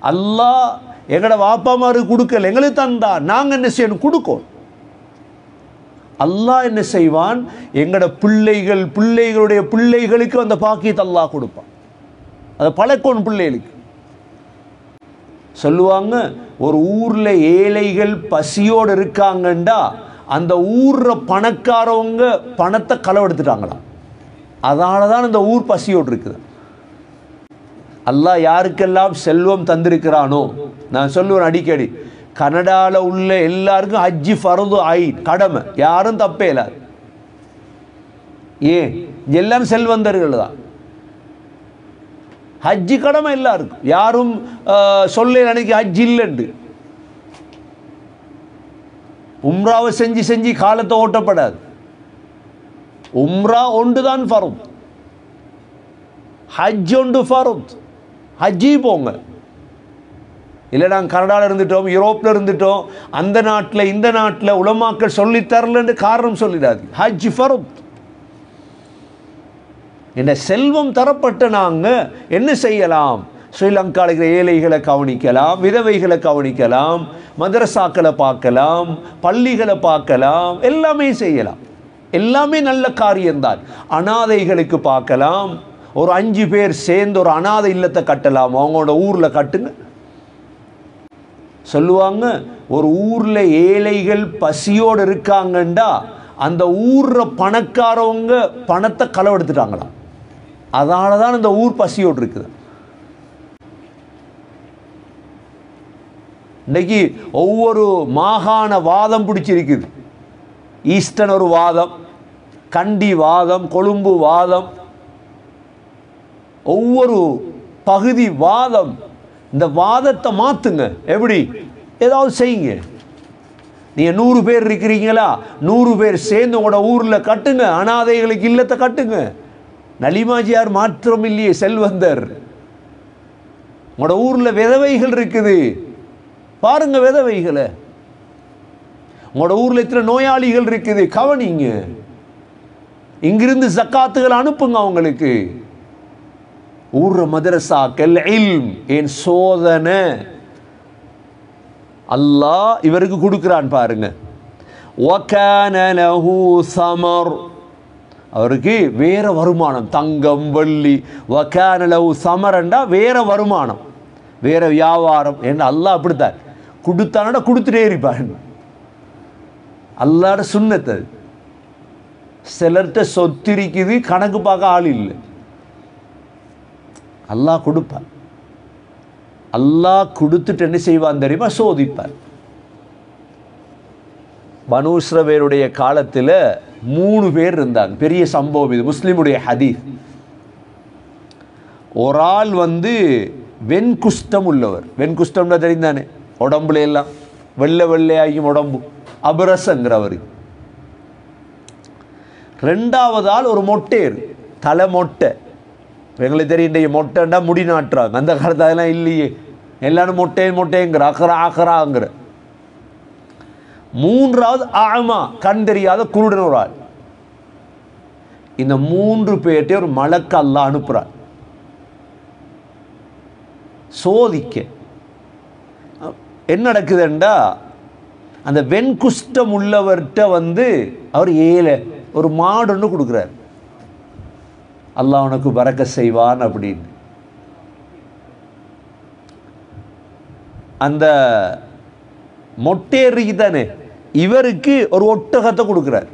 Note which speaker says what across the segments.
Speaker 1: அல்லாஹ் எங்களோட வாப்பாமாரு கொடுக்கல எங்களுக்கு தந்தா நாங்கள் என்ன செய்யணும் கொடுக்கோம் அல்லாஹ் என்ன செய்வான் எங்களோட பிள்ளைகள் பிள்ளைகளுடைய பிள்ளைகளுக்கு அந்த பாக்கியத்தை அல்லாஹ் கொடுப்பான் அதை பழக்கணும் பிள்ளைகளுக்கு சொல்லுவாங்க ஒரு ஊரில் ஏழைகள் பசியோடு இருக்காங்கண்டா அந்த ஊரில் பணக்காரவங்க பணத்தை களவெடுத்துட்டாங்களாம் அதனால தான் இந்த ஊர் பசியோடு இருக்குது அல்லாஹ் யாருக்கெல்லாம் செல்வம் தந்திருக்கிறானோ நான் சொல்லுவேன் அடிக்கடி கனடாவில் உள்ள எல்லாருக்கும் ஹஜ்ஜி ஃபரது ஐ கடமை யாரும் தப்பே இல்லாது ஏன் எல்லாரும் செல்வந்தர்கள் தான் ஹஜ்ஜி கடமை எல்லாருக்கும் யாரும் ஆஹ், சொல்ல நினைக்க ஹஜ் இல்லைண்டு உம்ராவை செஞ்சு செஞ்சு காலத்தை ஓட்டப்படாது உம்ரா ஒன்று தான் ஃபருத் ஹஜ் ஒன்று ஃபருத் ஹஜ்ஜி போங்க இல்லை நாங்கள் கனடாவில் இருந்துட்டோம் யூரோப்பில் இருந்துட்டோம் அந்த நாட்டில் இந்த நாட்டில் உலமாக்கள் சொல்லித் தரலன்னு காரணம் சொல்லிடாது ஹஜ் ஃபருத் என்ன செல்வம் தரப்பட்ட நாங்கள் என்ன செய்யலாம் ஸ்ரீலங்காவில் இருக்கிற ஏழைகளை கவனிக்கலாம் விதவைகளை கவனிக்கலாம் மதரசாக்களை பார்க்கலாம் பள்ளிகளை பார்க்கலாம் எல்லாமே செய்யலாம் எல்லாமே நல்ல காரியம்தான் அனாதைகளுக்கு பார்க்கலாம் ஒரு அஞ்சு பேர் சேர்ந்து ஒரு அனாதை இல்லத்தை கட்டலாம் அவங்களோட ஊரில் கட்டுங்க சொல்லுவாங்க ஒரு ஊரில் ஏழைகள் பசியோடு இருக்காங்கண்டா அந்த ஊரில் பணக்காரவங்க பணத்தை களவெடுத்துட்டாங்களாம் அதனால தான் இந்த ஊர் பசியோடு இருக்குது இன்னைக்கு ஒவ்வொரு மாகாண வாதம் பிடிச்சிருக்குது ஈஸ்டர்ன் ஒரு வாதம் கண்டி வாதம் கொழும்பு வாதம் ஒவ்வொரு பகுதி வாதம் இந்த வாதத்தை மாற்றுங்க எப்படி ஏதாவது செய்யுங்க நீங்கள் நூறு பேர் இருக்கிறீங்களா நூறு பேர் சேர்ந்து உங்களோட ஊரில் கட்டுங்க அனாதைகளுக்கு இல்லத்தை கட்டுங்க நலிமாஜியார் மாற்றம் இல்லையே செல்வந்தர் உங்களோட ஊரில் விதவைகள் இருக்குது பாருங்க விதவைகளை உங்களோட ஊரில் எத்தனை நோயாளிகள் இருக்குது கவனிங்க இங்கிருந்து ஜக்காத்துகள் அனுப்புங்க அவங்களுக்கு ஊர்ற மதரசாக்கள் இல்ம் என் சோதனை அல்லாஹ் இவருக்கு கொடுக்குறான் பாருங்க وَكَانَ لَهُ ثَمَرٌ அவருக்கு வேற வருமானம் தங்கம் வெள்ளி வக்கான லவ் சமரண்டா வேற வருமானம் வேற வியாபாரம் என்று அல்லாஹ் அப்படித்தான் கொடுத்தானடா கொடுத்துட்டே இருப்பான் அல்லாட சுண்ணத்து அது. சிலர்கிட்ட சொத்து இருக்குது கணக்கு பார்க்க ஆள் இல்லை அல்லாஹ் கொடுப்பான் அல்லாஹ் கொடுத்துட்டு என்ன செய்வான் தெரியுமா சோதிப்பார் பனூஸ்ரவேருடைய காலத்தில் மூணு பேர் இருந்தாங்க பெரிய சம்பவம் இது முஸ்லிமுடைய ஹதீஸ் ஒரு ஆள் வந்து வெண்குஷ்டம் உள்ளவர் வெண்குஷ்டம்னா தெரிந்தானே உடம்புல எல்லாம் வெள்ளை வெள்ளையாகியும் உடம்பு அபரசங்கிறவர் ரெண்டாவது ஆள் ஒரு மொட்டையர் தலை மொட்டை எங்களுக்கு தெரியும் இன்றைக்கு மொட்டைண்டா முடி நாட்டுறாங்க அந்த காலத்து அதெல்லாம் இல்லையே எல்லாரும் மொட்டை மொட்டைங்கிற அக்கரா அக்கராங்கிற மூன்றாவது ஆமா கண் தெரியாத குருடன் ஒரு ஆள் இந்த மூன்று பேர்ட்டே ஒரு மலக்கு அல்லாஹ் அனுப்புறார் சோதிக்க என்ன நடக்குதுண்டா அந்த வெண்குஷ்டம் உள்ளவர்கிட்ட வந்து அவர் ஏழை ஒரு மாடு ஒன்று கொடுக்குறார் அல்லாஹ் உனக்கு பறக்க செய்வான் அப்படின்னு அந்த மொட்டேறி தானே இவருக்கு ஒரு ஒட்டகத்தை கொடுக்குறார்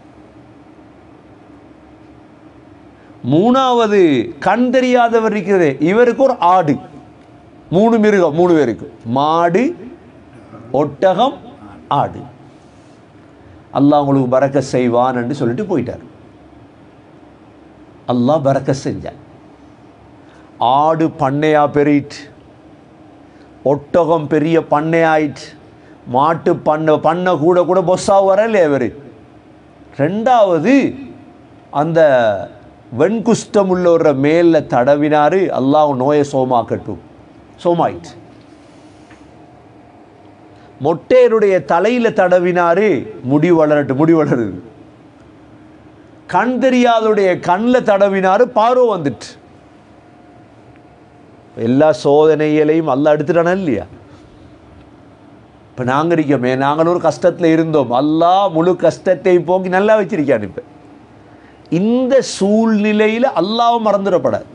Speaker 1: மூணாவது கண் தெரியாதவர் இருக்கிறதே இவருக்கு ஒரு ஆடு மூணு மிருகம் மூணு பேருக்கு மாடு ஒட்டகம் ஆடு அல்லாஹ் உங்களுக்கு பறக்க செய்வான் என்று சொல்லிட்டு போயிட்டார் அல்லாஹ் பறக்க செஞ்சான் ஆடு பண்ணையா பெருயிட்டு ஒட்டகம் பெரிய பண்ணையாயிட்டு மாட்டு பண்ணை பண்ணை கூட கூட பொஸ்ஸாக வரல இவர் ரெண்டாவது அந்த வெண்குஷ்டம் உள்ளவர மேல தடவினாரு அல்லாஹ் நோயை சோமாக்கட்டும் சோமாயிட்டு மொட்டையருடைய தலையில தடவினாரு முடி வளரட்டு முடி வளருது கண் தெரியாதுடைய கண்ணில் தடவினாரு பார்வை வந்துட்டு எல்லா சோதனைகளையும் அல்லாஹ் எடுத்துட்டானா இல்லையா இப்போ நாங்கள் இருக்கோமே நாங்கள் ஒரு கஷ்டத்தில் இருந்தோம் அல்லாஹ் முழு கஷ்டத்தை போக்கி நல்லா வச்சிருக்கான் இப்போ இந்த சூழ்நிலையில் அல்லாஹ் மறந்துடப்படாது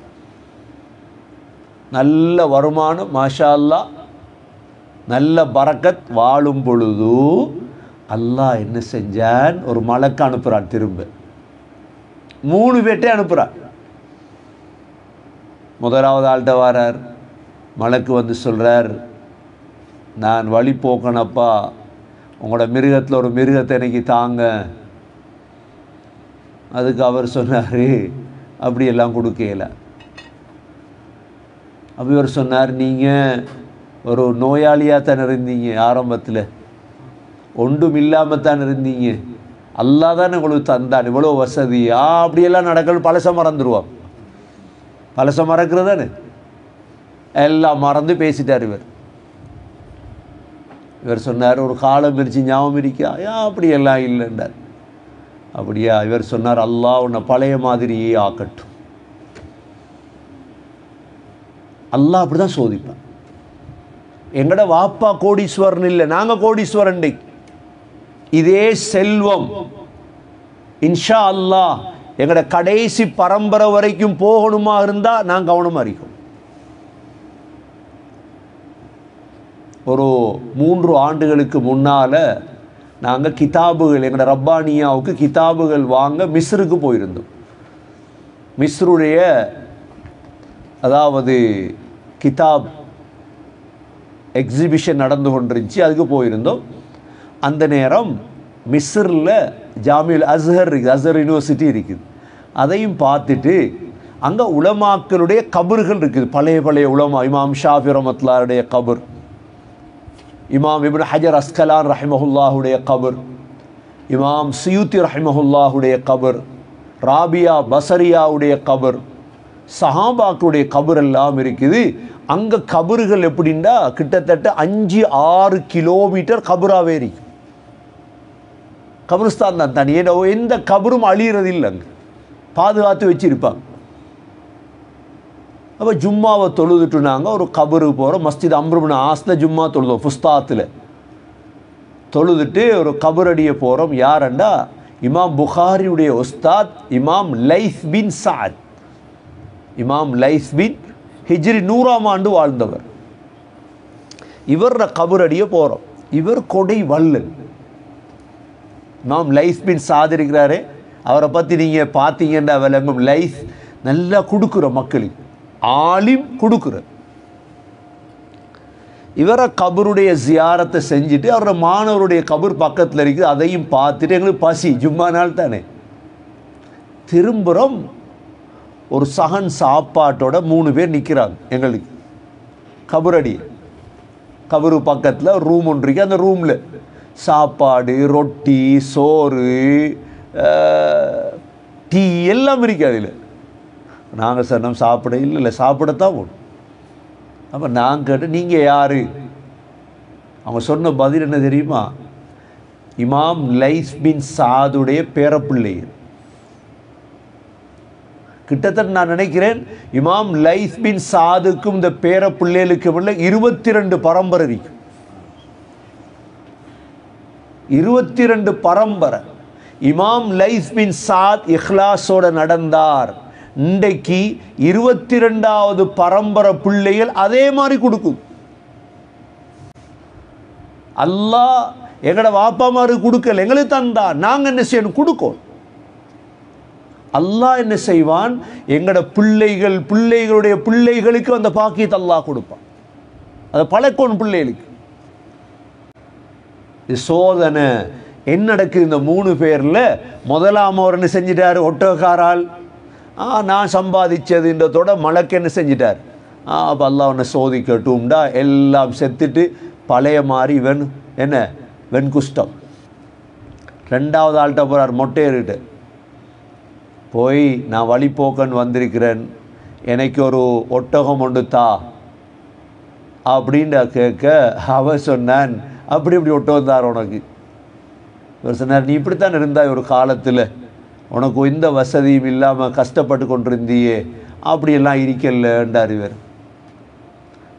Speaker 1: நல்ல வருமானம் மாஷா அல்லாஹ் நல்ல பரக்கத் வாழும் பொழுது அல்லாஹ் என்ன செஞ்சான் ஒரு மலக்கு அனுப்புகிறான் திரும்ப மூணு பேர்ட்டே அனுப்புகிறான் முதலாவது ஆள்கிட்ட வரார் மலக்கு வந்து சொல்கிறார் நான் வழி போக்கணப்பா உங்களோட மிருகத்தில் ஒரு மிருகத்தை எனக்கு தாங்க அதுக்கு அவர் சொன்னார் அப்படியெல்லாம் கொடுக்கல அப்போ இவர் சொன்னார் நீங்கள் ஒரு நோயாளியாக தானே இருந்தீங்க ஆரம்பத்தில் ஒன்றும் இல்லாமல் தான் இருந்தீங்க அல்லா தானே உங்களுக்கு தந்தான் இவ்வளோ வசதி ஆ அப்படியெல்லாம் நடக்கணும் பழச மறந்துடுவான் பழச மறக்கிறது தானே எல்லாம் மறந்து பேசிட்டார் இவர் இவர் சொன்னார் ஒரு காலம் இருந்துச்சு ஞாபகம் இருக்கா ஏன் அப்படியெல்லாம் இல்லைன்றார் அப்படியா இவர் சொன்னார் அல்லாஹ் உன்னை பழைய மாதிரியே ஆக்கட்டும் அல்லாஹ் அப்படி தான் சோதிப்பான் எங்கட வாப்பா கோடீஸ்வரன் இல்லை நாங்கள் கோடீஸ்வரன் இதே செல்வம் இன்ஷா அல்லாஹ் எங்கட கடைசி பரம்பரை வரைக்கும் போகணுமா இருந்தால் நான் கவனமாக இருக்கோம் ஒரு மூன்று ஆண்டுகளுக்கு முன்னால் நாங்கள் கிதாபுகள் எங்களோட ரப்பானியாவுக்கு கிதாபுகள் வாங்க மிஸ்ருக்கு போயிருந்தோம் மிஸ்ருடைய அதாவது கிதாப் எக்ஸிபிஷன் நடந்து கொண்டிருந்துச்சு அதுக்கு போயிருந்தோம் அந்த நேரம் மிஸ்ரில் ஜாமியல் அஸ்ஹர் இருக்குது அஸ்ஹர் யூனிவர்சிட்டி இருக்குது அதையும் பார்த்துட்டு அங்கே உலமாக்களுடைய கபர்கள் இருக்குது பழைய பழைய உலமா இமாம் ஷாஃபி ரமத்லாருடைய கபர் இமாம் இப்னு ஹஜர் அஸ்கலான் ரஹிமஹுல்லாஹுடைய கபர் இமாம் சியூத்தி ரஹிமஹுல்லாஹுடைய கபர் ராபியா பசரியாவுடைய கபர் சஹாபாக்களுடைய கபர் எல்லாம் இருக்குது அங்கே கபறுகள் எப்படின்னா கிட்டத்தட்ட அஞ்சு ஆறு கிலோமீட்டர் கபராகவே இருக்கு கபருஸ்தான் தான் தனி ஏன்னா எந்த கபரும் அழியிறது இல்லை அங்கே பாதுகாத்து வச்சிருப்பாங்க அப்போ ஜும்மாவை தொழுதுட்டு நாங்கள் ஒரு கபரு போகிறோம் மஸ்ஜித் அம்ருபின் ஆஸ்தில் ஜும்மா தொழுதோம் ஃபுஸ்தாத்தில் தொழுதுட்டு ஒரு கபரடியை போகிறோம் யாரண்டா இமாம் புகாரியுடைய உஸ்தாத் இமாம் லைஸ் பின் சாத் இமாம் லைஸ் பின் ஹிஜ்ரி நூறாம் ஆண்டு வாழ்ந்தவர் இவர கபரடியை போகிறோம் இவர் கொடை வல்லல் இமாம் லைஸ் பின் சாத் இருக்கிறாரு அவரை பற்றி நீங்கள் பார்த்தீங்கன்னா விளங்கும் லைஸ் நல்லா கொடுக்குற மக்களுக்கு ஆலிம் கொடுக்குற இவரை கபருடைய ஜியாரத்தை செஞ்சுட்டு அவரோட மாணவருடைய கபர் பக்கத்தில் இருக்குது அதையும் பார்த்துட்டு எங்களுக்கு பசி ஜும்மா நாள் தானே திரும்புகிறோம் ஒரு சகன் சாப்பாட்டோட மூணு பேர் நிற்கிறாங்க எங்களுக்கு கபரடி கபரு பக்கத்தில் ரூம் ஒன்று இருக்கு அந்த ரூமில் சாப்பாடு ரொட்டி சோறு டீ எல்லாம் இருக்கு அதில் நாங்கள் சார் நம்ம சாப்பிட இல்லை இல்லை சாப்பிடத்தான் போகணும் அப்போ நான் கேட்டு நீங்கள் யார் அவங்க சொன்ன பதில் என்ன தெரியுமா இமாம் லைஸ் பின் சாதுடைய பேரப்பிள்ளைகள் கிட்டத்தட்ட நான் நினைக்கிறேன் இமாம் லைஸ் பின் சாதுக்கும் இந்த பேர பிள்ளைகளுக்கும் உள்ள இருபத்தி ரெண்டு பரம்பரை இருக்கு இருபத்தி ரெண்டு பரம்பரை இமாம் லைஸ் பின் சாத் இஹ்லாஸோட நடந்தார் இன்றைக்கு இருபத்தி ரெண்டாவது பரம்பரை பிள்ளைகள் அதே மாதிரி கொடுக்கும் அல்லாஹ் எங்கட வாப்பா மாதிரி கொடுக்கல எங்களுக்கு தந்தா நாங்கள் என்ன செய்யணும் கொடுக்கோம் அல்லாஹ் என்ன செய்வான் எங்கட பிள்ளைகள் பிள்ளைகளுடைய பிள்ளைகளுக்கு அந்த பாக்கியத்தை அல்லாஹ் கொடுப்பான் அது பழக்கோன் பிள்ளைகளுக்கு இது சோதனை என்ன நடக்குது இந்த மூணு பேரில் முதலாம் அவர் என்ன செஞ்சிட்டார் ஒட்டோக்காரால் ஆ நான் சம்பாதிச்சதுன்றதோட மலக்கு என்ன செஞ்சிட்டார் ஆ அப்போ அல்லாஹ் உன்னை சோதிக்கட்டும்டா எல்லாம் செத்துட்டு பழைய மாதிரி வெண் என்ன வெண்குஷ்டம் ரெண்டாவது ஆள்கிட்ட போகிறார் மொட்டையர்கிட்ட போய் நான் வழிபோக்கன் வந்திருக்கிறேன் எனக்கு ஒரு ஒட்டகம் ஒன்று தா அப்படின்ட்டு கேட்க அவன் சொன்னான் அப்படி இப்படி ஒட்டகம் தார் உனக்கு இவர் சொன்னார் நீ இப்படித்தான் இருந்தாய் ஒரு காலத்தில் உனக்கு எந்த வசதியும் இல்லாமல் கஷ்டப்பட்டு கொண்டிருந்தியே அப்படியெல்லாம் இருக்கலன்றார் இவர்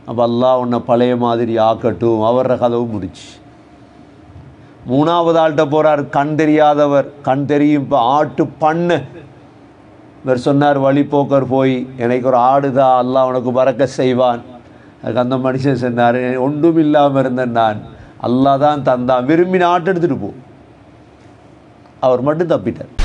Speaker 1: அப்போ அல்லாஹ் உன்னை பழைய மாதிரி ஆக்கட்டும் அவர கதவு முடிச்சு மூணாவது ஆள்கிட்ட போகிறார் கண் தெரியாதவர் கண் தெரியும் இப்போ ஆட்டு பண்ணு இவர் சொன்னார் வழிபோக்கர் போய் எனக்கு ஒரு ஆடுதா அல்லாஹ் உனக்கு பறக்க செய்வான் அதுக்கு அந்த மனுஷன் சொன்னார் ஒன்றும் இல்லாமல் இருந்தேன் நான் அல்லாஹ் தான் தந்தான் விரும்பின ஆட்டு எடுத்துகிட்டு போ அவர் மட்டும் தப்பிட்டார்